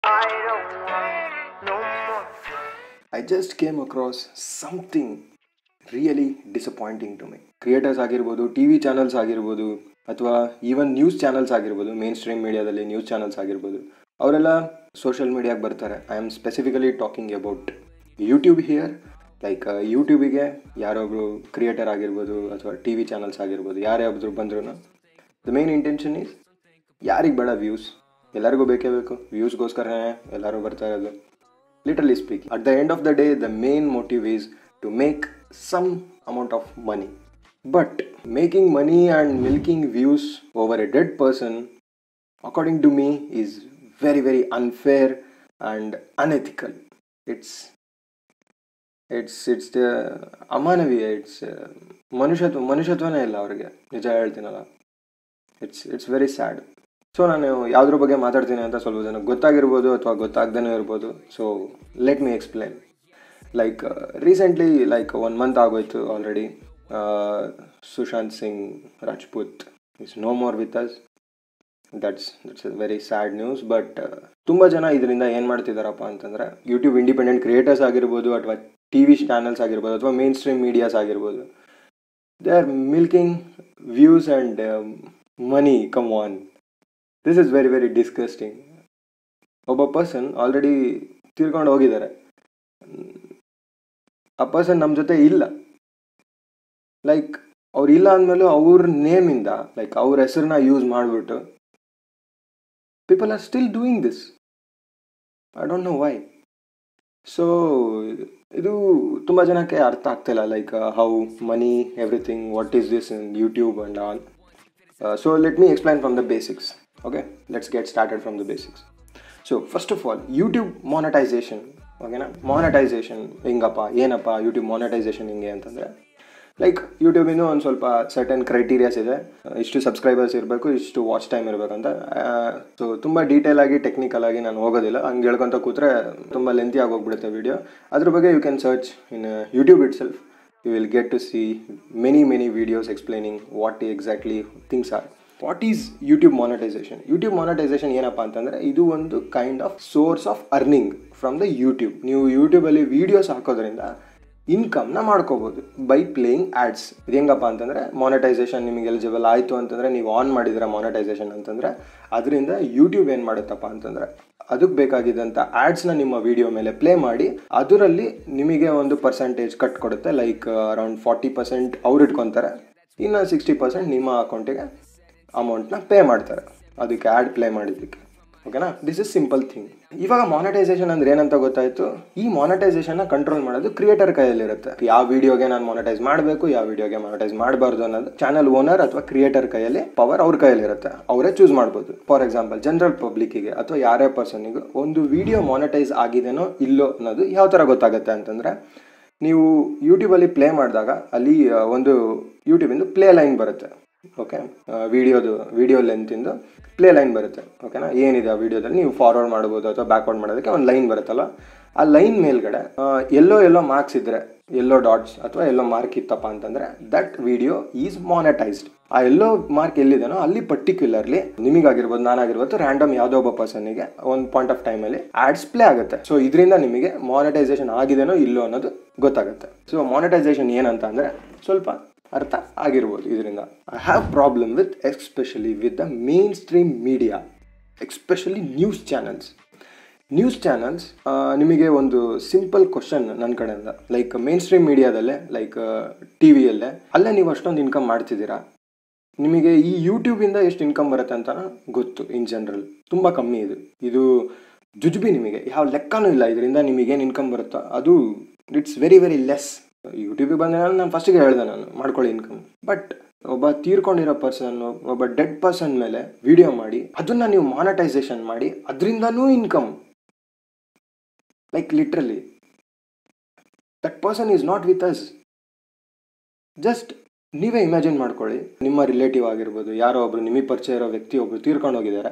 I don't want no more. I just came across something really disappointing to my creators ಆಗಿರ್ಬೋದು T V channels ಆಗಿರ್ಬೋದು ಅಥವಾ even news channels ಆಗಿರ್ಬೋದು mainstream ಮೀಡಿಯಾದಲ್ಲಿ news channels ಆಗಿರ್ಬೋದು ಅವರೆಲ್ಲ social ಮೀಡಿಯಾಗೆ ಬರ್ತಾರೆ I am specifically talking about YouTube here like ಯೂಟ್ಯೂಬಿಗೆ ಯಾರೊಬ್ರು ಕ್ರಿಯೇಟರ್ ಆಗಿರ್ಬೋದು ಅಥವಾ ಟಿ ವಿ ಚಾನಲ್ಸ್ ಆಗಿರ್ಬೋದು ಯಾರೇ ಒಬ್ರು ಬಂದ್ರು ದ ಮೇನ್ ಇಂಟೆನ್ಷನ್ ಈಸ್ ಯಾರಿಗೆ ಬೇಡ ವ್ಯೂಸ್ ಎಲ್ಲರಿಗೂ ಬೇಕೇ ಬೇಕು ವ್ಯೂಸ್ಗೋಸ್ಕರನೇ ಎಲ್ಲರೂ ಬರ್ತಾ ಇರೋದು literally speaking at the end of the day the main motive is to make some amount of money but making money and milking views over a dead person according to me is very very unfair and unethical it's it's it's the ಅಮಾನವೀಯ it's ಮನುಷ್ಯತ್ವ ಮನುಷ್ಯತ್ವನೇ ಇಲ್ಲ ಅವ್ರಿಗೆ ನಿಜ ಹೇಳ್ತೀನಲ್ಲ it's it's very sad so ನಾನು ಯಾವುದ್ರ ಬಗ್ಗೆ ಮಾತಾಡ್ತೀನಿ ಅಂತ ಸ್ವಲ್ಪ ಜನ ಗೊತ್ತಾಗಿರ್ಬೋದು ಅಥವಾ ಗೊತ್ತಾಗ್ದೇ ಇರ್ಬೋದು so let me explain like recently like one month ಆಗೋಯ್ತು already Sushant Singh Rajput is no more with us that's that's a very sad news but ತುಂಬ ಜನ ಇದರಿಂದ ಏನು ಮಾಡ್ತಿದ್ದಾರಪ್ಪ ಅಂತಂದರೆ ಯೂಟ್ಯೂಬ್ ಇಂಡಿಪೆಂಡೆಂಟ್ ಕ್ರಿಯೇಟರ್ಸ್ ಆಗಿರ್ಬೋದು ಅಥವಾ ಟಿ ವಿ ಚಾನಲ್ಸ್ ಆಗಿರ್ಬೋದು ಅಥವಾ ಮೇನ್ ಸ್ಟ್ರೀಮ್ ಮೀಡಿಯಾಸ್ ಆಗಿರ್ಬೋದು they are milking views and money come on this is very very disgusting ಒಬ್ಬ ಪರ್ಸನ್ ಆಲ್ರೆಡಿ ತೀರ್ಕೊಂಡು ಹೋಗಿದ್ದಾರೆ ಆ ಪರ್ಸನ್ ನಮ್ಮ ಜೊತೆ ಇಲ್ಲ ಲೈಕ್ ಅವ್ರು ಇಲ್ಲ ಅಂದಮೇಲೂ ಅವ್ರ ನೇಮಿಂದ ಲೈಕ್ ಅವ್ರ ಹೆಸರನ್ನ ಯೂಸ್ ಮಾಡಿಬಿಟ್ಟು people are still doing this I don't know why so ಇದು ತುಂಬ ಜನಕ್ಕೆ ಅರ್ಥ ಆಗ್ತಿಲ್ಲ like how money everything what is this in YouTube and all so let me explain from the basics okay let's get started from the basics so first of all YouTube monetisation ಓಕೆನಾ monetisation ಹೆಂಗಪ್ಪ ಏನಪ್ಪ YouTube monetisation ಹಿಂಗೆ ಅಂತಂದರೆ like ಯೂಟ್ಯೂಬಿಂದ ಒಂದು ಸ್ವಲ್ಪ certain criterias ಇದೆ ಇಷ್ಟು subscribers ಇರಬೇಕು ಇಷ್ಟು ವಾಚ್ ಟೈಮ್ ಇರಬೇಕಂತ ಸೊ ತುಂಬ ಡೀಟೇಲ್ ಆಗಿ ಟೆಕ್ನಿಕಲ್ ಆಗಿ ನಾನು ಹೋಗೋದಿಲ್ಲ ಹಂಗೆ ಹೇಳ್ಕೊತ ಕೂತ್ರೆ ತುಂಬ ಲೆಂತಿ ಆಗೋಗ್ಬಿಡುತ್ತೆ ವಿಡಿಯೋ ಅದ್ರ ಬಗ್ಗೆ you can search in YouTube itself you will get to see many many videos explaining what exactly things are what is YouTube monetization YouTube monetization ಏನಪ್ಪ ಅಂತಂದರೆ ಇದು ಒಂದು kind of source of earning from the YouTube ನೀವು ಯೂಟ್ಯೂಬಲ್ಲಿ videos ಹಾಕೋದ್ರಿಂದ ಇನ್ಕಮ್ನ ಮಾಡ್ಕೋಬೋದು by playing ads ಇದು ಹೆಂಗಪ್ಪ ಅಂತಂದರೆ ಮಾನಿಟೈಸೇಷನ್ ನಿಮಗೆ ಎಲಿಜಿಬಲ್ ಆಯಿತು ಅಂತಂದರೆ ನೀವು ಆನ್ ಮಾಡಿದ್ರೆ ಮಾನಿಟೈಸೇಷನ್ ಅಂತಂದರೆ ಅದರಿಂದ ಯೂಟ್ಯೂಬ್ ಏನು ಮಾಡುತ್ತಪ್ಪ ಅಂತಂದರೆ ಅದಕ್ಕೆ ಬೇಕಾಗಿದ್ದಂಥ ಆ್ಯಡ್ಸ್ನ ನಿಮ್ಮ ವಿಡಿಯೋ ಮೇಲೆ ಪ್ಲೇ ಮಾಡಿ ಅದರಲ್ಲಿ ನಿಮಗೆ ಒಂದು ಪರ್ಸೆಂಟೇಜ್ ಕಟ್ ಕೊಡುತ್ತೆ ಲೈಕ್ ಅರೌಂಡ್ ಫಾರ್ಟಿ ಪರ್ಸೆಂಟ್ ಅವ್ರು ಇಟ್ಕೊತಾರೆ ಇನ್ನು ಸಿಕ್ಸ್ಟಿ ಪರ್ಸೆಂಟ್ ನಿಮ್ಮ ಅಕೌಂಟಿಗೆ ಅಮೌಂಟ್ನ ಪೇ ಮಾಡ್ತಾರೆ ಅದಕ್ಕೆ ಆ್ಯಡ್ ಪ್ಲೇ ಮಾಡಿದ್ದಕ್ಕೆ ಓಕೆನಾ ದಿಸ್ ಇಸ್ ಸಿಂಪಲ್ ಥಿಂಗ್ ಇವಾಗ ಮಾನಿಟೈಸೇಷನ್ ಅಂದ್ರೆ ಏನಂತ ಗೊತ್ತಾಯ್ತು ಈ ಮಾನಿಟೈಸೇಷನ್ನ ಕಂಟ್ರೋಲ್ ಮಾಡೋದು ಕ್ರಿಯೇಟರ್ ಕೈಯಲ್ಲಿರುತ್ತೆ ಯಾವ ವಿಡಿಯೋಗೆ ನಾನು ಮಾನಿಟೈಸ್ ಮಾಡಬೇಕು ಯಾವ ವಿಡಿಯೋಗೆ ಮಾನಿಟೈಸ್ ಮಾಡಬಾರ್ದು ಅನ್ನೋದು ಚಾನಲ್ ಓನರ್ ಅಥವಾ ಕ್ರಿಯೇಟರ್ ಕೈಯಲ್ಲಿ ಪವರ್ ಅವ್ರ ಕೈಯಲ್ಲಿರುತ್ತೆ ಅವರೇ ಚೂಸ್ ಮಾಡ್ಬೋದು ಫಾರ್ ಎಕ್ಸಾಂಪಲ್ ಜನರಲ್ ಪಬ್ಲಿಕ್ಕಿಗೆ ಅಥವಾ ಯಾರೇ ಪರ್ಸನ್ನಿಗೂ ಒಂದು ವಿಡಿಯೋ ಮಾನಿಟೈಸ್ ಆಗಿದೆನೋ ಇಲ್ಲೋ ಅನ್ನೋದು ಯಾವ ಥರ ಗೊತ್ತಾಗುತ್ತೆ ಅಂತಂದರೆ ನೀವು ಯೂಟ್ಯೂಬಲ್ಲಿ ಪ್ಲೇ ಮಾಡಿದಾಗ ಅಲ್ಲಿ ಆ, ಒಂದು ಯೂಟ್ಯೂಬಿಂದು ಪ್ಲೇ ಲೈನ್ ಬರುತ್ತೆ ಓಕೆ ವಿಡಿಯೋದು ವಿಡಿಯೋ ಲೆಂತಿಂದು ಪ್ಲೇ ಲೈನ್ ಬರುತ್ತೆ ಓಕೆನಾ ಏನಿದೆ ಆ ವಿಡಿಯೋದಲ್ಲಿ ನೀವು ಫಾರ್ವರ್ಡ್ ಮಾಡ್ಬೋದು ಅಥವಾ ಬ್ಯಾಕ್ವರ್ಡ್ ಮಾಡೋದಕ್ಕೆ ಒಂದು ಲೈನ್ ಬರುತ್ತಲ್ಲ ಆ ಲೈನ್ ಮೇಲ್ಗಡೆ ಆ, ಎಲ್ಲೋ ಎಲ್ಲೋ ಮಾರ್ಕ್ಸ್ ಇದ್ದರೆ ಎಲ್ಲೋ ಡಾಟ್ಸ್ ಅಥವಾ ಎಲ್ಲೋ ಮಾರ್ಕ್ ಇತ್ತಪ್ಪ ಅಂತಂದರೆ ದಟ್ ವಿಡಿಯೋ ಈಸ್ ಮಾನಿಟೈಸ್ಡ್ ಆ ಎಲ್ಲೋ ಮಾರ್ಕ್ ಎಲ್ಲಿದೆನೋ ಅಲ್ಲಿ ಪರ್ಟಿಕ್ಯುಲರ್ಲಿ ನಿಮಗಾಗಿರ್ಬೋದು ನಾನಾಗಿರ್ಬೋದು ರ್ಯಾಂಡಮ್ ಯಾವುದೋ ಒಬ್ಬ ಪರ್ಸನ್ಗೆ ಒಂದು ಪಾಯಿಂಟ್ ಆಫ್ ಟೈಮಲ್ಲಿ ಆಡ್ಸ್ ಪ್ಲೇ ಆಗುತ್ತೆ ಸೊ ಇದರಿಂದ ನಿಮಗೆ ಮಾನಿಟೈಸೇಷನ್ ಆಗಿದೆನೋ ಇಲ್ಲೋ ಅನ್ನೋದು ಗೊತ್ತಾಗುತ್ತೆ ಸೊ ಮಾನಿಟೈಸೇಷನ್ ಏನಂತ ಅಂದರೆ ಸ್ವಲ್ಪ ಅರ್ಥ ಆಗಿರ್ಬೋದು ಇದರಿಂದ I have problem with especially with the mainstream media especially news channels news channels ನಿಮಗೆ ಒಂದು ಸಿಂಪಲ್ ಕ್ವಶನ್ ನನ್ನ ಕಡೆಯಿಂದ ಲೈಕ್ ಮೇನ್ ಸ್ಟ್ರೀಮ್ ಮೀಡಿಯಾದಲ್ಲೇ ಲೈಕ್ ಟಿ ವಿಯಲ್ಲೇ ಅಲ್ಲೇ ನೀವು ಅಷ್ಟೊಂದು ಇನ್ಕಮ್ ಮಾಡ್ತಿದ್ದೀರಾ ನಿಮಗೆ ಈ ಯೂಟ್ಯೂಬಿಂದ ಎಷ್ಟು ಇನ್ಕಮ್ ಬರುತ್ತೆ ಅಂತ ಗೊತ್ತು ಇನ್ ಜನರಲ್ ತುಂಬ ಕಮ್ಮಿ ಇದು ಇದು ಜುಜುಬಿ ನಿಮಗೆ ಯಾವ ಲೆಕ್ಕನೂ ಇಲ್ಲ ಇದರಿಂದ ನಿಮಗೇನು ಇನ್ಕಮ್ ಬರುತ್ತೋ ಅದು ಇಟ್ಸ್ ವೆರಿ ವೆರಿ ಲೆಸ್ ಯೂಟ್ಯೂಬಿಗೆ ಬಂದ ನಾನು ಫಸ್ಟಿಗೆ ಹೇಳಿದೆ ನಾನು ಮಾಡ್ಕೊಳ್ಳಿ ಇನ್ಕಮ್ ಬಟ್ ಒಬ್ಬ ತೀರ್ಕೊಂಡಿರೋ ಪರ್ಸನ್ ಒಬ್ಬ ಡೆಡ್ ಪರ್ಸನ್ ಮೇಲೆ ವಿಡಿಯೋ ಮಾಡಿ ಅದನ್ನ ನೀವು ಮಾನಿಟೈಸೇಷನ್ ಮಾಡಿ ಅದರಿಂದನೂ income like literally that person is not with us just ನೀವೇ ಇಮ್ಯಾಜಿನ್ ಮಾಡ್ಕೊಳ್ಳಿ ನಿಮ್ಮ ರಿಲೇಟಿವ್ ಆಗಿರ್ಬೋದು ಯಾರೋ ಒಬ್ರು ನಿಮಗೆ ಪರಿಚಯ ಇರೋ ವ್ಯಕ್ತಿ ಒಬ್ರು ತೀರ್ಕೊಂಡು ಹೋಗಿದ್ದಾರೆ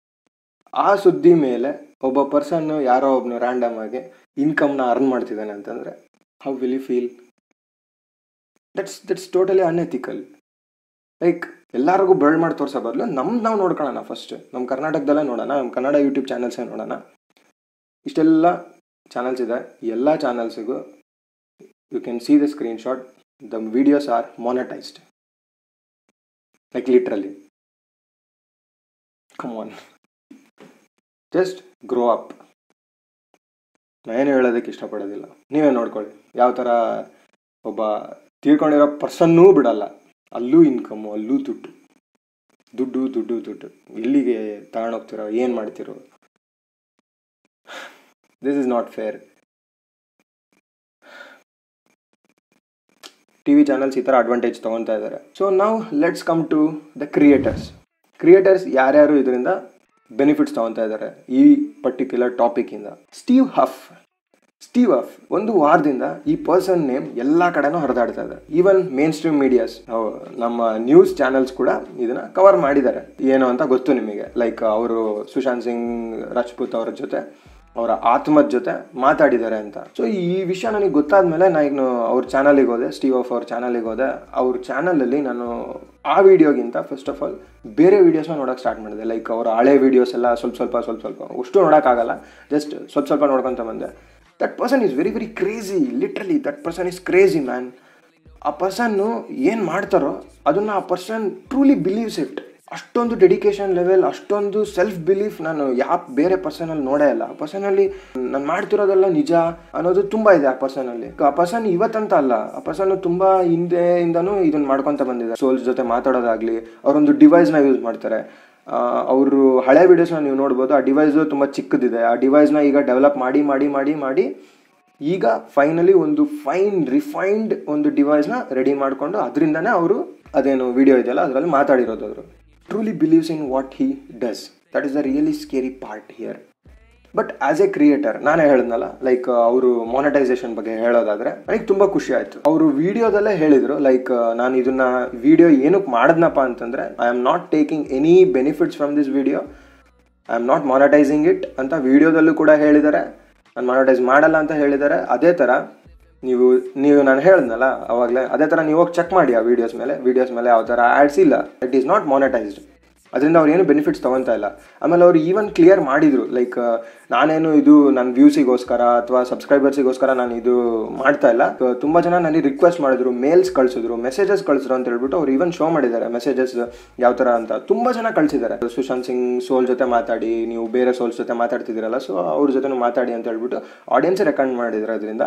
ಆ ಸುದ್ದಿ ಮೇಲೆ ಒಬ್ಬ ಪರ್ಸನ್ ಯಾರೋ ಒಬ್ನು ರ್ಯಾಂಡಮ್ ಆಗಿ ಇನ್ಕಮ್ನ ಅರ್ನ್ ಮಾಡ್ತಿದ್ದಾನೆ ಅಂತಂದರೆ how will you feel that's that's totally unethical like ಎಲ್ಲರಿಗೂ ಬೆಳ್ ಮಾಡಿ ತೋರಿಸೋ ಬದಲು ನಮ್ದು ನಾವು ನೋಡ್ಕೊಳ್ಳೋಣ ಫಸ್ಟ್ ನಮ್ಮ ಕರ್ನಾಟಕದಲ್ಲೇ ನೋಡೋಣ ನಮ್ಮ ಕನ್ನಡ ಯೂಟ್ಯೂಬ್ ಚಾನಲ್ಸೇ ನೋಡೋಣ ಇಷ್ಟೆಲ್ಲ ಚಾನಲ್ಸ್ ಇದೆ ಎಲ್ಲ ಚಾನಲ್ಸಿಗೂ you can see the screenshot the videos are monetized like literally come on just grow up ನಾನೇನು ಹೇಳೋದಕ್ಕೆ ಇಷ್ಟಪಡೋದಿಲ್ಲ ನೀವೇ ನೋಡ್ಕೊಳ್ಳಿ ಯಾವ ಥರ ಒಬ್ಬ ತೀರ್ಕೊಂಡಿರೋ ಪರ್ಸನ್ನೂ ಬಿಡಲ್ಲ ಅಲ್ಲೂ ಇನ್ಕಮ್ಮು ಅಲ್ಲೂ ದುಡ್ಡು ದುಡ್ಡು ದುಡ್ಡು ದುಡ್ಡು ಎಲ್ಲಿಗೆ ತಗೊಂಡೋಗ್ತಿರೋ ಏನು ಮಾಡ್ತಿರೋ this is not fair T V channels ಈ ಥರ ಅಡ್ವಾಂಟೇಜ್ ತೊಗೊತಾ ಇದ್ದಾರೆ ಸೊ ನಾವು let's come to the creators creators ಯಾರ್ಯಾರು ಇದರಿಂದ ಬೆನಿಫಿಟ್ಸ್ ತೊಗೊತಾ ಇದ್ದಾರೆ ಈ ಪರ್ಟಿಕ್ಯುಲರ್ ಟಾಪಿಕ್ಕಿಂದ ಸ್ಟೀವ್ ಹಫ್ ಸ್ಟೀವ್ ಹಫ್ ಒಂದು ವಾರದಿಂದ ಈ ಪರ್ಸನ್ ನೇಮ್ ಎಲ್ಲ ಕಡೆನೂ ಹರಿದಾಡ್ತಾ ಇದೆ ಈವನ್ ಮೇನ್ ಸ್ಟ್ರೀಮ್ ಮೀಡಿಯಾಸ್ ನಮ್ಮ ನ್ಯೂಸ್ ಚಾನೆಲ್ಸ್ ಕೂಡ ಇದನ್ನ ಕವರ್ ಮಾಡಿದ್ದಾರೆ ಏನು ಅಂತ ಗೊತ್ತು ನಿಮಗೆ ಲೈಕ್ ಅವರು ಸುಶಾಂತ್ ಸಿಂಗ್ ರಾಜ್ಪೂತ್ ಅವ್ರ ಜೊತೆ ಅವರ ಆತ್ಮದ ಜೊತೆ ಮಾತಾಡಿದ್ದಾರೆ ಅಂತ ಸೊ ಈ ವಿಷಯ ನನಗೆ ಗೊತ್ತಾದ್ಮೇಲೆ ನಾನು ಅವ್ರ ಚಾನಲಿಗೆ ಹೋದೆ ಸ್ಟೀವ್ ಆಫ್ ಅವ್ರ ಚಾನಲಿಗೆ ಹೋದೆ ಅವ್ರ ಚಾನಲಲ್ಲಿ ನಾನು ಆ ವಿಡಿಯೋಗಿಂತ ಫಸ್ಟ್ ಆಫ್ ಆಲ್ ಬೇರೆ ವೀಡಿಯೋಸ್ನ ನೋಡೋಕೆ ಸ್ಟಾರ್ಟ್ ಮಾಡಿದೆ ಲೈಕ್ ಅವರ ಹಳೆ ವೀಡಿಯೋಸ್ ಎಲ್ಲ ಸ್ವಲ್ಪ ಸ್ವಲ್ಪ ಸ್ವಲ್ಪ ಸ್ವಲ್ಪ ಅಷ್ಟು ನೋಡೋಕ್ಕಾಗಲ್ಲ ಜಸ್ಟ್ ಸ್ವಲ್ಪ ಸ್ವಲ್ಪ ನೋಡ್ಕೊತ ಬಂದೆ that person is very very crazy literally that person is crazy man ಆ ಪರ್ಸನ್ನು ಏನು ಮಾಡ್ತಾರೋ ಅದನ್ನು ಆ ಪರ್ಸನ್ ಟ್ರೂಲಿ ಬಿಲೀವ್ಸ್ ಇಟ್ ಅಷ್ಟೊಂದು ಡೆಡಿಕೇಶನ್ ಲೆವೆಲ್ ಅಷ್ಟೊಂದು ಸೆಲ್ಫ್ ಬಿಲೀಫ್ ನಾನು ಯಾವ ಬೇರೆ ಪರ್ಸನಲ್ಲಿ ನೋಡೇ ಇಲ್ಲ ಆ ಪರ್ಸನಲ್ಲಿ ನಾನು ಮಾಡ್ತಿರೋದೆಲ್ಲ ನಿಜ ಅನ್ನೋದು ತುಂಬ ಇದೆ ಆ ಪರ್ಸನಲ್ಲಿ ಆ ಪರ್ಸನ್ ಇವತ್ತಂತ ಅಲ್ಲ ಆ ಪರ್ಸನ್ ತುಂಬ ಹಿಂದೆಯಿಂದನೂ ಇದನ್ನ ಮಾಡ್ಕೊತ ಬಂದಿದ್ದಾರೆ ಸೋಲ್ಸ್ ಜೊತೆ ಮಾತಾಡೋದಾಗ್ಲಿ ಅವರೊಂದು ಡಿವೈಸ್ನ ಯೂಸ್ ಮಾಡ್ತಾರೆ ಅವರು ಹಳೆ ವಿಡಿಯೋಸ್ನ ನೀವು ನೋಡ್ಬೋದು ಆ ಡಿವೈಸು ತುಂಬ ಚಿಕ್ಕದಿದೆ ಆ ಡಿವೈಸ್ನ ಈಗ ಡೆವಲಪ್ ಮಾಡಿ ಮಾಡಿ ಮಾಡಿ ಮಾಡಿ ಈಗ ಫೈನಲಿ ಒಂದು ಫೈನ್ ರಿಫೈನ್ಡ್ ಒಂದು ಡಿವೈಸ್ನ ರೆಡಿ ಮಾಡಿಕೊಂಡು ಅದರಿಂದನೇ ಅವರು ಅದೇನು ವಿಡಿಯೋ ಇದೆಯಲ್ಲ ಅದರಲ್ಲಿ ಮಾತಾಡಿರೋದು ಅವರು truly believes in what he does that is the really scary part here but as a creator ನಾನೇ ಹೇಳಿದ್ನಲ್ಲ ಲೈಕ್ ಅವರು ಮಾನಿಟೈಸೇಷನ್ ಬಗ್ಗೆ ಹೇಳೋದಾದ್ರೆ ನನಗೆ ತುಂಬ ಖುಷಿ ಆಯಿತು ಅವರು ವಿಡಿಯೋದಲ್ಲೇ ಹೇಳಿದರು ಲೈಕ್ ನಾನು ಇದನ್ನ ವಿಡಿಯೋ ಏನಕ್ಕೆ ಮಾಡಿದ್ನಪ್ಪ ಅಂತಂದರೆ I am not taking any benefits from this video I am not monetizing it ಅಂತ ವಿಡಿಯೋದಲ್ಲೂ ಕೂಡ ಹೇಳಿದ್ದಾರೆ ನಾನು ಮಾನಿಟೈಸ್ ಮಾಡಲ್ಲ ಅಂತ ಹೇಳಿದ್ದಾರೆ ಅದೇ ಥರ ನೀವು ನೀವು ನಾನು ಹೇಳಿದ್ನಲ್ಲ ಅವಾಗಲೇ ಅದೇ ಥರ ನೀವು ಹೋಗಿ ಚೆಕ್ ಮಾಡಿ ಆ ವೀಡಿಯೋಸ್ ಮೇಲೆ ವೀಡಿಯೋಸ್ ಮೇಲೆ ಯಾವ ಥರ ಆ್ಯಡ್ಸ್ ಇಲ್ಲ ಇಟ್ ಈಸ್ ನಾಟ್ ಮಾನಿಟೈಸ್ಡ್ ಅದರಿಂದ ಅವ್ರು ಏನು ಬೆನಿಫಿಟ್ಸ್ ತೊಗೊತಾ ಇಲ್ಲ ಆಮೇಲೆ ಅವ್ರು ಈವನ್ ಕ್ಲಿಯರ್ ಮಾಡಿದರು ಲೈಕ್ ನಾನೇನು ಇದು ನನ್ನ ವ್ಯೂಸಿಗೋಸ್ಕರ ಅಥವಾ ಸಬ್ಸ್ಕ್ರೈಬರ್ಸಿಗೋಸ್ಕರ ನಾನು ಇದು ಮಾಡ್ತಾ ಇಲ್ಲ ತುಂಬ ಜನ ನನಗೆ ರಿಕ್ವೆಸ್ಟ್ ಮಾಡಿದ್ರು ಮೇಲ್ಸ್ ಕಳಿಸಿದ್ರು ಮೆಸೇಜಸ್ ಕಳಿಸಿದ್ರು ಅಂತ ಹೇಳ್ಬಿಟ್ಟು ಅವ್ರು ಈವನ್ ಶೋ ಮಾಡಿದ್ದಾರೆ ಮೆಸೇಜಸ್ ಯಾವ ಥರ ಅಂತ ತುಂಬ ಜನ ಕಳಿಸಿದ್ದಾರೆ ಸುಶಾಂತ್ ಸಿಂಗ್ ಸೋಲ್ ಜೊತೆ ಮಾತಾಡಿ ನೀವು ಬೇರೆ ಸೋಲ್ಸ್ ಜೊತೆ ಮಾತಾಡ್ತಿದ್ದೀರಲ್ಲ ಸೊ ಅವ್ರ ಜೊತೆ ಮಾತಾಡಿ ಅಂತ ಹೇಳ್ಬಿಟ್ಟು ಆಡಿಯನ್ಸ್ ರೆಕಮೆಂಡ್ ಮಾಡಿದ್ದಾರೆ ಅದರಿಂದ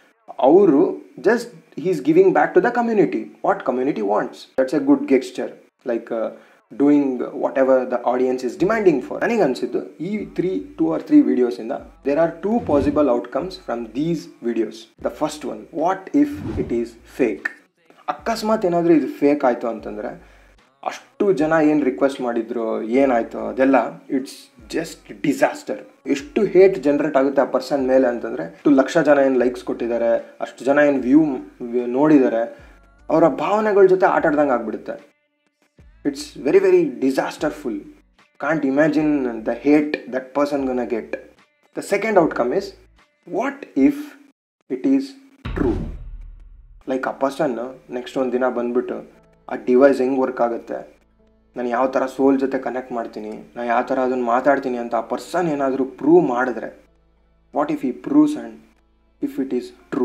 ಅವರು just he's giving back to the community what community wants that's a good gesture like doing whatever the audience is demanding for ನನಗೆ ಅನಿಸಿದ್ದು ಈ ತ್ರೀ ಟೂ ಆರ್ ತ್ರೀ ವಿಡಿಯೋಸಿಂದ there are two possible outcomes from these videos the first one what if it is fake ಅಕಸ್ಮಾತ್ ಏನಾದರೂ ಇದು fake ಆಯಿತು ಅಂತಂದರೆ ಅಷ್ಟು ಜನ ಏನು ರಿಕ್ವೆಸ್ಟ್ ಮಾಡಿದ್ರು ಏನಾಯಿತು ಅದೆಲ್ಲ ಇಟ್ಸ್ ಜಸ್ಟ್ ಡಿಸಾಸ್ಟರ್ ಎಷ್ಟು ಹೇಟ್ ಜನರೇಟ್ ಆಗುತ್ತೆ ಆ ಪರ್ಸನ್ ಮೇಲೆ ಅಂತಂದರೆ ಅಷ್ಟು ಲಕ್ಷ ಜನ ಏನು ಲೈಕ್ಸ್ ಕೊಟ್ಟಿದ್ದಾರೆ ಅಷ್ಟು ಜನ ಏನು ವ್ಯೂ ನೋಡಿದ್ದಾರೆ ಅವರ ಭಾವನೆಗಳ ಜೊತೆ ಆಟ ಆಡ್ದಂಗೆ ಆಗ್ಬಿಡುತ್ತೆ it's very very disasterful can't imagine the hate that person gonna get the second outcome is what if it is true like ಆ ಪರ್ಸನ್ ನೆಕ್ಸ್ಟ್ ಒಂದು ದಿನ ಬಂದ್ಬಿಟ್ಟು ಆ ಡಿವೈಸ್ ಹೆಂಗೆ ವರ್ಕ್ ಆಗುತ್ತೆ ನಾನು ಯಾವ ಥರ ಸೋಲ್ ಜೊತೆ ಕನೆಕ್ಟ್ ಮಾಡ್ತೀನಿ ನಾನು ಯಾವ ಥರ ಅದನ್ನು ಮಾತಾಡ್ತೀನಿ ಅಂತ ಆ ಪರ್ಸನ್ ಏನಾದರೂ ಪ್ರೂವ್ ಮಾಡಿದ್ರೆ what if he proves and if it is true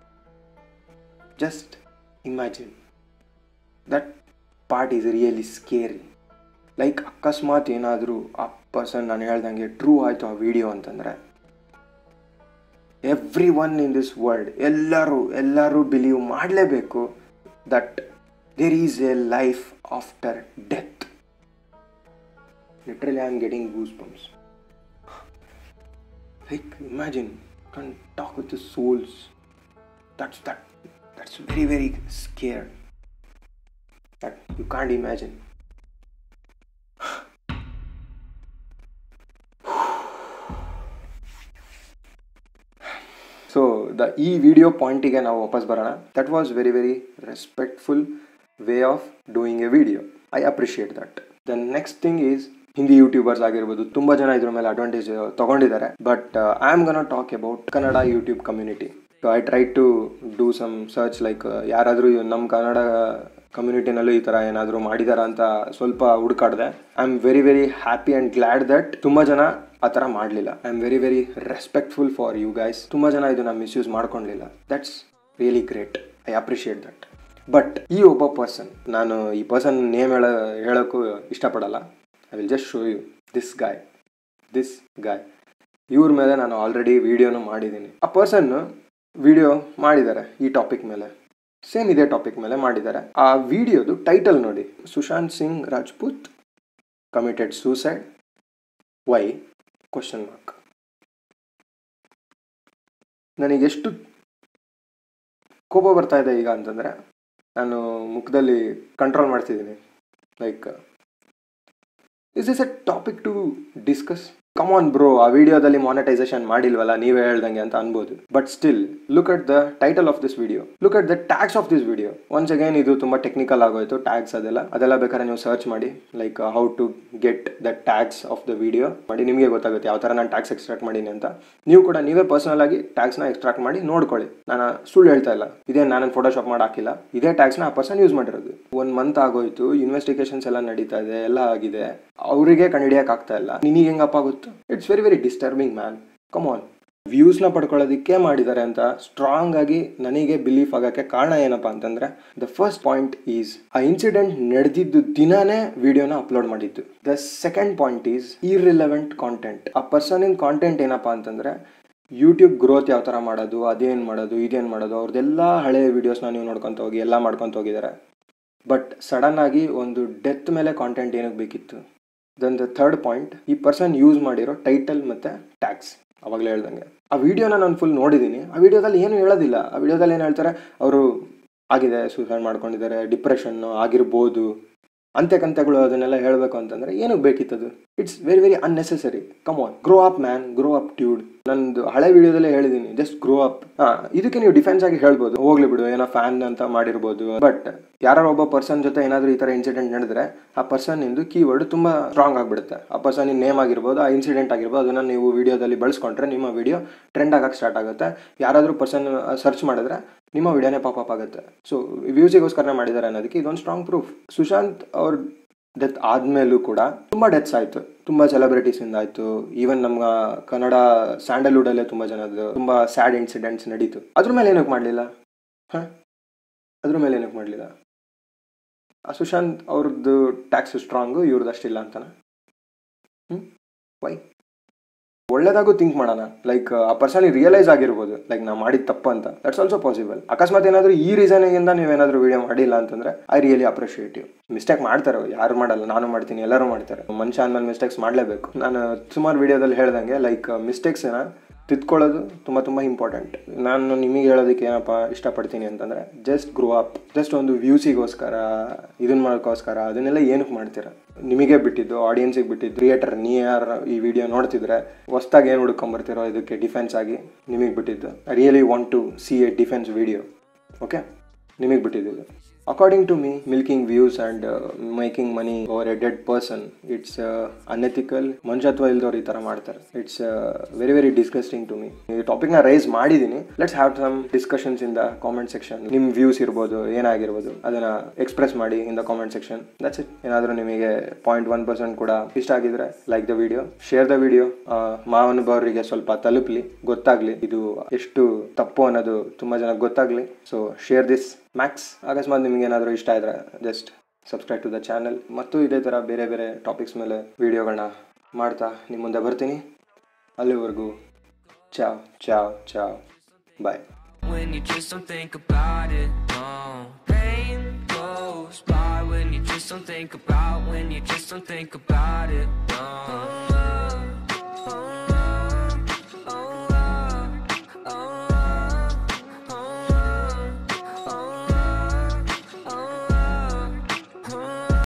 just imagine that part is really scary like ಅಕಸ್ಮಾತ್ ಏನಾದರೂ ಆ ಪರ್ಸನ್ ನಾನು ಹೇಳ್ದಂಗೆ ಟ್ರೂ ಆಯಿತು ಆ ವಿಡಿಯೋ ಅಂತಂದರೆ everyone in this world ಎಲ್ಲರೂ ಎಲ್ಲರೂ ಬಿಲೀವ್ ಮಾಡಲೇಬೇಕು that there is a life after death literally I am getting goosebumps like imagine can talk with the souls that's that that's very very scared that you can't imagine. So the ಈ video ಪಾಯಿಂಟಿಗೆ ನಾವು ವಾಪಸ್ ಬರೋಣ that was very very respectful way of doing a video I appreciate that the next thing is Hindi YouTubers ಆಗಿರ್ಬೋದು ತುಂಬ ಜನ ಇದ್ರ ಮೇಲೆ ಅಡ್ವಾಂಟೇಜ್ ತಗೊಂಡಿದ್ದಾರೆ but I am gonna talk about Kannada YouTube community so I try to do some search like ಯಾರಾದರೂ ನಮ್ಮ ಕನ್ನಡ ಕಮ್ಯುನಿಟಿನಲ್ಲೂ ಈ ಥರ ಏನಾದರೂ ಮಾಡಿದಾರ ಅಂತ ಸ್ವಲ್ಪ ಹುಡುಕಾಡಿದೆ I am very very happy and glad that ತುಂಬ ಜನ ಆ ಥರ ಮಾಡಲಿಲ್ಲ I am very very respectful for you guys ತುಂಬ ಜನ ಇದನ್ನ ಮಿಸ್ಯೂಸ್ ಮಾಡ್ಕೊಳ್ಳಿಲ್ಲ that's really great I appreciate that but ಈ ಒಬ್ಬ ಪರ್ಸನ್ ನಾನು ಈ ಪರ್ಸನ್ ನೇಮ್ ಹೇಳ ಹೇಳೋಕ್ಕೂ ಇಷ್ಟಪಡಲ್ಲ I will just show you this guy this guy ಇವ್ರ ಮೇಲೆ ನಾನು ಆಲ್ರೆಡಿ ವಿಡಿಯೋನು ಮಾಡಿದ್ದೀನಿ ಆ ಪರ್ಸನ್ ವಿಡಿಯೋ ಮಾಡಿದ್ದಾರೆ ಈ ಟಾಪಿಕ್ ಮೇಲೆ ಸೇಮ್ ಇದೇ ಟಾಪಿಕ್ ಮೇಲೆ ಮಾಡಿದ್ದಾರೆ ಆ ವಿಡಿಯೋದು ಟೈಟಲ್ ನೋಡಿ Sushant Singh Rajput committed suicide why question mark ನನಗೆಷ್ಟು ಕೋಪ ಬರ್ತಾ ಇದೆ ಈಗ ಅಂತಂದರೆ ನಾನು ಮುಖದಲ್ಲಿ ಕಂಟ್ರೋಲ್ ಮಾಡ್ತಿದ್ದೀನಿ like is is a topic to discuss come on bro ಆ ವಿಡಿಯೋದಲ್ಲಿ ಮಾನಿಟೈಸೇಷನ್ ಮಾಡಿಲ್ವಲ್ಲ ನೀವೇ ಹೇಳ್ದಂಗೆ ಅಂತ ಅನ್ಬೋದು but still look at the title of this video look at the tags of this video once again ಇದು ತುಂಬಾ ಟೆಕ್ನಿಕಲ್ ಆಗೋಯ್ತು ಟ್ಯಾಗ್ಸ್ ಅದೆಲ್ಲ ಅದೆಲ್ಲ ಬೇಕಾದ್ರೆ ನೀವು ಸರ್ಚ್ ಮಾಡಿ like how to get the tags of the video ಮಾಡಿ ನಿಮಗೆ ಗೊತ್ತಾಗುತ್ತೆ ಯಾವ ಥರ ನಾನು ಟ್ಯಾಕ್ಸ್ ಎಕ್ಸ್ಟ್ರಾಕ್ಟ್ ಮಾಡೀನಿ ಅಂತ ನೀವು ಕೂಡ ನೀವೇ ಪರ್ಸನಲ್ ಆಗಿ ಟ್ಯಾಕ್ಸ್ನ ಎಕ್ಸ್ಟ್ರಾಕ್ಟ್ ಮಾಡಿ ನೋಡ್ಕೊಳ್ಳಿ ನಾನು ಸುಳ್ಳು ಹೇಳ್ತಾ ಇಲ್ಲ ಇದೇ ನಾನು ಫೋಟೋಶಾಪ್ ಮಾಡಿ ಹಾಕಿಲ್ಲ ಇದೇ ಟ್ಯಾಕ್ಸ್ನ ಆ ಪರ್ಸನ್ ಯೂಸ್ ಮಾಡಿರೋದು ಒಂದು ಮಂತ್ ಆಗೋಯ್ತು ಇನ್ವೆಸ್ಟಿಗೇಷನ್ಸ್ ಎಲ್ಲ ನಡೀತಾ ಇದೆ ಎಲ್ಲ ಆಗಿದೆ ಅವರಿಗೆ ಕಂಡುಹಿಡಿಯಕ್ಕೆ ಆಗ್ತಾ ಇಲ್ಲ ನಿನಗೆ ಹೆಂಗಪ್ಪ ಗೊತ್ತು it's very very disturbing man come on ವ್ಯೂಸ್ನ ಪಡ್ಕೊಳ್ಳೋದಕ್ಕೆ ಮಾಡಿದ್ದಾರೆ ಅಂತ ಸ್ಟ್ರಾಂಗ್ ಆಗಿ ನನಗೆ ಬಿಲೀಫ್ ಆಗೋಕ್ಕೆ ಕಾರಣ ಏನಪ್ಪಾ ಅಂತಂದ್ರೆ ದ ಫಸ್ಟ್ ಪಾಯಿಂಟ್ ಈಸ್ ಆ ಇನ್ಸಿಡೆಂಟ್ ನಡೆದಿದ್ದು ದಿನಾನೇ ವಿಡಿಯೋನ ಅಪ್ಲೋಡ್ ಮಾಡಿದ್ದು the second point is irrelevant content ಆ ಪರ್ಸನ್ ಇನ್ ಕಾಂಟೆಂಟ್ ಏನಪ್ಪಾ ಅಂತಂದ್ರೆ ಯೂಟ್ಯೂಬ್ ಗ್ರೋತ್ ಯಾವ ಥರ ಮಾಡೋದು ಅದೇನು ಮಾಡೋದು ಇದೇನು ಮಾಡೋದು ಅವ್ರದ್ದೆಲ್ಲ ಹಳೆಯ ವೀಡಿಯೋಸ್ನ ನೀವು ನೋಡ್ಕೊತ ಹೋಗಿ ಎಲ್ಲ ಮಾಡ್ಕೊತ ಹೋಗಿದ್ದಾರೆ ಬಟ್ ಸಡನ್ ಆಗಿ ಒಂದು ಡೆತ್ ಮೇಲೆ ಕಾಂಟೆಂಟ್ ಏನಕ್ಕೆ ಬೇಕಿತ್ತು ದೆನ್ ದ ಥರ್ಡ್ ಪಾಯಿಂಟ್ ಈ ಪರ್ಸನ್ ಯೂಸ್ ಮಾಡಿರೋ ಟೈಟಲ್ ಮತ್ತು ಟ್ಯಾಕ್ಸ್ ಅವಾಗಲೇ ಹೇಳ್ದಂಗೆ ಆ ವಿಡಿಯೋನ ನಾನು ಫುಲ್ ನೋಡಿದ್ದೀನಿ ಆ ವಿಡಿಯೋದಲ್ಲಿ ಏನು ಹೇಳೋದಿಲ್ಲ ಆ ವಿಡಿಯೋದಲ್ಲಿ ಏನು ಹೇಳ್ತಾರೆ ಅವರು ಆಗಿದೆ ಸೂಸೈಡ್ ಮಾಡ್ಕೊಂಡಿದ್ದಾರೆ ಡಿಪ್ರೆಷನ್ನು ಆಗಿರ್ಬೋದು ಅಂತ್ಯಕಂತ್ಯಗಳು ಅದನ್ನೆಲ್ಲ ಹೇಳಬೇಕು ಅಂತಂದ್ರೆ ಏನಕ್ಕೆ ಬೇಕಿತ್ತದು it's very very unnecessary come on grow up man grow up dude ನಂದು ಹಳೆ ವಿಡಿಯೋದಲ್ಲೇ ಹೇಳಿದ್ದೀನಿ ಜಸ್ಟ್ ಗ್ರೋ ಅಪ್ ಹಾ ಇದಕ್ಕೆ ನೀವು ಡಿಫೆನ್ಸ್ ಆಗಿ ಹೇಳ್ಬೋದು ಹೋಗ್ಲಿ ಬಿಡು ಏನೋ ಫ್ಯಾನ್ ಅಂತ ಮಾಡಿರ್ಬೋದು ಬಟ್ ಯಾರೋ ಒಬ್ಬ ಪರ್ಸನ್ ಜೊತೆ ಏನಾದರೂ ಈ ಥರ ಇನ್ಸಿಡೆಂಟ್ ನಡೆದ್ರೆ ಆ ಪರ್ಸನ್ ಇಂದು ಕೀವರ್ಡ್ ತುಂಬಾ ಸ್ಟ್ರಾಂಗ್ ಆಗಿಬಿಡುತ್ತೆ ಆ ಪರ್ಸನ್ ನೇಮ್ ಆಗಿರ್ಬೋದು ಆ ಇನ್ಸಿಡೆಂಟ್ ಆಗಿರ್ಬೋದು ಅದನ್ನ ನೀವು ವಿಡಿಯೋದಲ್ಲಿ ಬಳಸ್ಕೊಂಡ್ರೆ ನಿಮ್ಮ ವಿಡಿಯೋ ಟ್ರೆಂಡ್ ಆಗಕ್ಕೆ ಸ್ಟಾರ್ಟ್ ಆಗುತ್ತೆ ಯಾರಾದರೂ ಪರ್ಸನ್ ಸರ್ಚ್ ಮಾಡಿದ್ರೆ ನಿಮ್ಮ ವಿಡಿಯೋನೇ ಪಾಪ್ ಆಗುತ್ತೆ ಸೊ ವ್ಯೂಸಿಗೋಸ್ಕರನೇ ಮಾಡಿದ್ದಾರೆ ಅನ್ನೋದಕ್ಕೆ ಇದೊಂದು ಸ್ಟ್ರಾಂಗ್ ಪ್ರೂಫ್ ಸುಶಾಂತ್ ಅವ್ರ ಡೆತ್ ಆದ್ಮೇಲೂ ಕೂಡ ತುಂಬಾ ಡೆತ್ಸ್ ಆಯ್ತು ತುಂಬಾ ಸೆಲೆಬ್ರಿಟೀಸ್ ಇಂದ ಆಯ್ತು ಈವನ್ ನಮ್ಮ ಕನ್ನಡ ಸ್ಯಾಂಡಲ್ವುಡ್ ಅಲ್ಲೇ ತುಂಬಾ ಜನದ್ದು ತುಂಬಾ ಸ್ಯಾಡ್ ಇನ್ಸಿಡೆಂಟ್ಸ್ ನಡೀತು ಅದ್ರ ಮೇಲೆ ಏನಕ್ಕೆ ಮಾಡಲಿಲ್ಲ ಹ ಅದ್ರ ಮೇಲೆ ಏನಕ್ಕೆ ಮಾಡಲಿಲ್ಲ ಆ ಸುಶಾಂತ್ ಅವ್ರದ್ದು ಟ್ಯಾಕ್ಸ್ ಸ್ಟ್ರಾಂಗು ಇವ್ರದ್ದು ಅಷ್ಟಿಲ್ಲ ಅಂತಾನ ಹ್ಮ್ ವೈ ಒಳ್ಳೇದಾಗೂ ಥಿಂಕ್ ಮಾಡೋಣ ಲೈಕ್ ಆ ಪರ್ಸನ್ ರಿಯಲೈಸ್ ಆಗಿರ್ಬೋದು ಲೈಕ್ ನಾ ಮಾಡಿದ ತಪ್ಪು ಅಂತ ದಟ್ಸ್ ಆಲ್ಸೋ ಪಾಸಿಬಲ್ ಅಕಸ್ಮಾತ್ ಏನಾದರೂ ಈ ರೀಸನಿಂದ ನೀವೇನಾದರೂ ವಿಡಿಯೋ ಮಾಡಿಲ್ಲ ಅಂತಂದ್ರೆ I really appreciate you mistake ಮಾಡ್ತಾರೆ ಯಾರು ಮಾಡಲ್ಲ ನಾನು ಮಾಡ್ತೀನಿ ಎಲ್ಲರೂ ಮಾಡ್ತಾರೆ ಮನುಷ್ಯ ಅಂದ್ಮೇಲೆ ಮಿಸ್ಟೇಕ್ಸ್ ಮಾಡಲೇಬೇಕು ನಾನು ಸುಮಾರು ವಿಡಿಯೋದಲ್ಲಿ ಹೇಳ್ದಂಗೆ ಲೈಕ್ ಮಿಸ್ಟೇಕ್ಸ್ನ ತಿದ್ಕೊಳ್ಳೋದು ತುಂಬ ತುಂಬ ಇಂಪಾರ್ಟೆಂಟ್ ನಾನು ನಿಮಗೆ ಹೇಳೋದಕ್ಕೆ ಏನಪ್ಪ ಇಷ್ಟಪಡ್ತೀನಿ ಅಂತಂದರೆ ಜಸ್ಟ್ ಗ್ರೋ ಅಪ್ ಜಸ್ಟ್ ಒಂದು ವ್ಯೂಸಿಗೋಸ್ಕರ ಇದನ್ನ ಮಾಡೋಕ್ಕೋಸ್ಕರ ಅದನ್ನೆಲ್ಲ ಏನಕ್ಕೆ ಮಾಡ್ತೀರಾ ನಿಮಗೆ ಬಿಟ್ಟಿದ್ದು ಆಡಿಯನ್ಸಿಗೆ ಬಿಟ್ಟಿದ್ದು ಕ್ರಿಯೇಟರ್ ನೀ ಯಾರು ಈ ವಿಡಿಯೋ ನೋಡ್ತಿದ್ರೆ ಹೊಸ್ದಾಗಿ ಏನು ಹುಡ್ಕೊಂಬರ್ತಿರೋ ಇದಕ್ಕೆ ಡಿಫೆನ್ಸ್ ಆಗಿ ನಿಮಗೆ ಬಿಟ್ಟಿದ್ದು I really want to see a defence video okay ನಿಮಗೆ ಬಿಟ್ಟಿದ್ದು according to me milking views and making money over a dead person it's unethical ಮನುಷ್ಯತ್ವ ಇಲ್ದವ್ರು ಈ ಥರ ಮಾಡ್ತಾರೆ it's very very disgusting to me ಈ ಟಾಪಿಕ್ನ ರೈಸ್ ಮಾಡಿದ್ದೀನಿ let's have some discussions in the comment section ನಿಮ್ಮ ವ್ಯೂಸ್ ಇರ್ಬೋದು ಏನಾಗಿರ್ಬೋದು ಅದನ್ನ ಎಕ್ಸ್ಪ್ರೆಸ್ ಮಾಡಿ in the comment section that's it ಏನಾದರೂ ನಿಮಗೆ ಪಾಯಿಂಟ್ ಒನ್ ಪರ್ಸೆಂಟ್ ಕೂಡ ಇಷ್ಟ ಆಗಿದ್ರೆ like the video share the video ಮಾವನುಭವರಿಗೆ ಸ್ವಲ್ಪ ತಲುಪಲಿ ಗೊತ್ತಾಗ್ಲಿ ಇದು ಎಷ್ಟು ತಪ್ಪು ಅನ್ನೋದು ತುಂಬಾ ಜನಕ್ಕೆ ಗೊತ್ತಾಗ್ಲಿ ಸೊ ಶೇರ್ ದಿಸ್ ಮ್ಯಾಕ್ಸ್ ಅಕಸ್ಮಾತ್ ನಿಮ್ಗೆ ಏನಾದರೂ ಇಷ್ಟ ಇದ್ರೆ just subscribe to the channel ಮತ್ತು ಇದೇ ಥರ ಬೇರೆ ಬೇರೆ ಟಾಪಿಕ್ಸ್ ಮೇಲೆ ವಿಡಿಯೋಗಳನ್ನ ಮಾಡ್ತಾ ನಿಮ್ಮ ಮುಂದೆ ಬರ್ತೀನಿ ಅಲ್ಲಿವರೆಗೂ ಚಾವ್ ಚಾವ್ ಚಾವ್ ಬಾಯ್ When you just don't think about it, no Pain goes by when you just don't think about When you just don't think about it